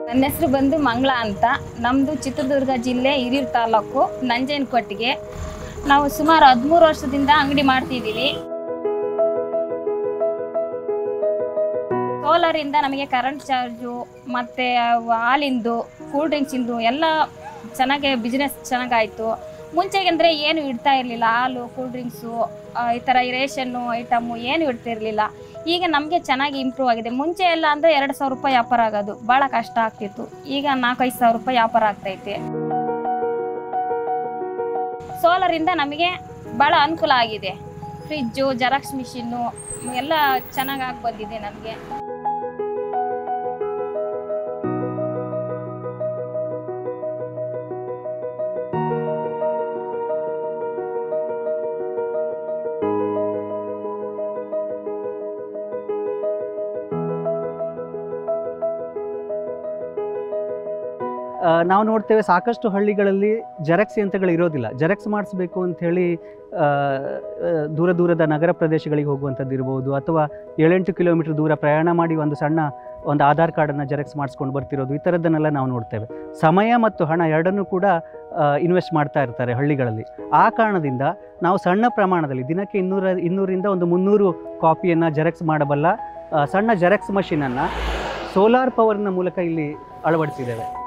ನನ್ನ ಹೆಸರು ಬಂದು ಮಂಗಳ ಅಂತ ನಮ್ಮದು ಚಿತ್ರದುರ್ಗ ಜಿಲ್ಲೆ ಹಿರಿಯೂರು ತಾಲೂಕು ನಂಜನಕೊಟ್ಟಿಗೆ ನಾವು ಸುಮಾರು ಹದಿಮೂರು ವರ್ಷದಿಂದ ಅಂಗಡಿ ಮಾಡ್ತಿದ್ದೀವಿ ಸೋಲಾರಿಂದ ನಮಗೆ ಕರೆಂಟ್ ಚಾರ್ಜು ಮತ್ತು ಹಾಲಿಂದು ಕೂಲ್ ಡ್ರಿಂಕ್ಸಿಂದು ಎಲ್ಲ ಚೆನ್ನಾಗೆ ಬಿಸ್ನೆಸ್ ಚೆನ್ನಾಗಾಯಿತು ಮುಂಚೆಗೆ ಅಂದರೆ ಏನು ಇಡ್ತಾ ಇರಲಿಲ್ಲ ಹಾಲು ಕೂಲ್ ಡ್ರಿಂಕ್ಸು ಈ ಥರ ರೇಷನ್ನು ಐಟಮು ಏನು ಇಡ್ತಾ ಇರಲಿಲ್ಲ ಈಗ ನಮಗೆ ಚೆನ್ನಾಗಿ ಇಂಪ್ರೂವ್ ಆಗಿದೆ ಮುಂಚೆ ಎಲ್ಲ ಅಂದರೆ ಎರಡು ಸಾವಿರ ರೂಪಾಯಿ ವ್ಯಾಪಾರ ಆಗೋದು ಭಾಳ ಕಷ್ಟ ಆಗ್ತಿತ್ತು ಈಗ ನಾಲ್ಕೈದು ಸಾವಿರ ರೂಪಾಯಿ ವ್ಯಾಪಾರ ಆಗ್ತೈತೆ ಸೋಲಾರಿಂದ ನಮಗೆ ಭಾಳ ಅನುಕೂಲ ಆಗಿದೆ ಫ್ರಿಜ್ಜು ಜೆರಾಕ್ಸ್ ಮಿಷಿನ್ನು ಎಲ್ಲ ಚೆನ್ನಾಗಿ ಆಗಿ ಬಂದಿದೆ ನಮಗೆ ಆ, ನಾವು ನೋಡ್ತೇವೆ ಸಾಕಷ್ಟು ಹಳ್ಳಿಗಳಲ್ಲಿ ಜೆರಾಕ್ಸ್ ಯಂತ್ರಗಳು ಇರೋದಿಲ್ಲ ಜೆರಾಕ್ಸ್ ಮಾಡಿಸ್ಬೇಕು ಅಂತ ಹೇಳಿ ಆ, ಆ, ದೂರ ದೂರದ ನಗರ ಪ್ರದೇಶಗಳಿಗೆ ಹೋಗುವಂಥದ್ದು ಇರ್ಬೋದು ಅಥವಾ ಏಳೆಂಟು ಕಿಲೋಮೀಟರ್ ದೂರ ಪ್ರಯಾಣ ಮಾಡಿ ಒಂದು ಸಣ್ಣ ಒಂದು ಆಧಾರ್ ಕಾರ್ಡನ್ನು ಜೆರಾಕ್ಸ್ ಮಾಡಿಸ್ಕೊಂಡು ಬರ್ತಿರೋದು ಈ ಥರದ್ದನ್ನೆಲ್ಲ ನಾವು ನೋಡ್ತೇವೆ ಸಮಯ ಮತ್ತು ಹಣ ಎರಡನ್ನೂ ಕೂಡ ಇನ್ವೆಸ್ಟ್ ಮಾಡ್ತಾ ಇರ್ತಾರೆ ಹಳ್ಳಿಗಳಲ್ಲಿ ಆ ಕಾರಣದಿಂದ ನಾವು ಸಣ್ಣ ಪ್ರಮಾಣದಲ್ಲಿ ದಿನಕ್ಕೆ ಇನ್ನೂರ ಇನ್ನೂರಿಂದ ಒಂದು ಮುನ್ನೂರು ಕಾಪಿಯನ್ನು ಜೆರಾಕ್ಸ್ ಮಾಡಬಲ್ಲ ಆ, ಸಣ್ಣ ಜೆರಾಕ್ಸ್ ಮಷೀನನ್ನು ಸೋಲಾರ್ ಪವರ್ನ ಮೂಲಕ ಇಲ್ಲಿ ಅಳವಡಿಸಿದ್ದೇವೆ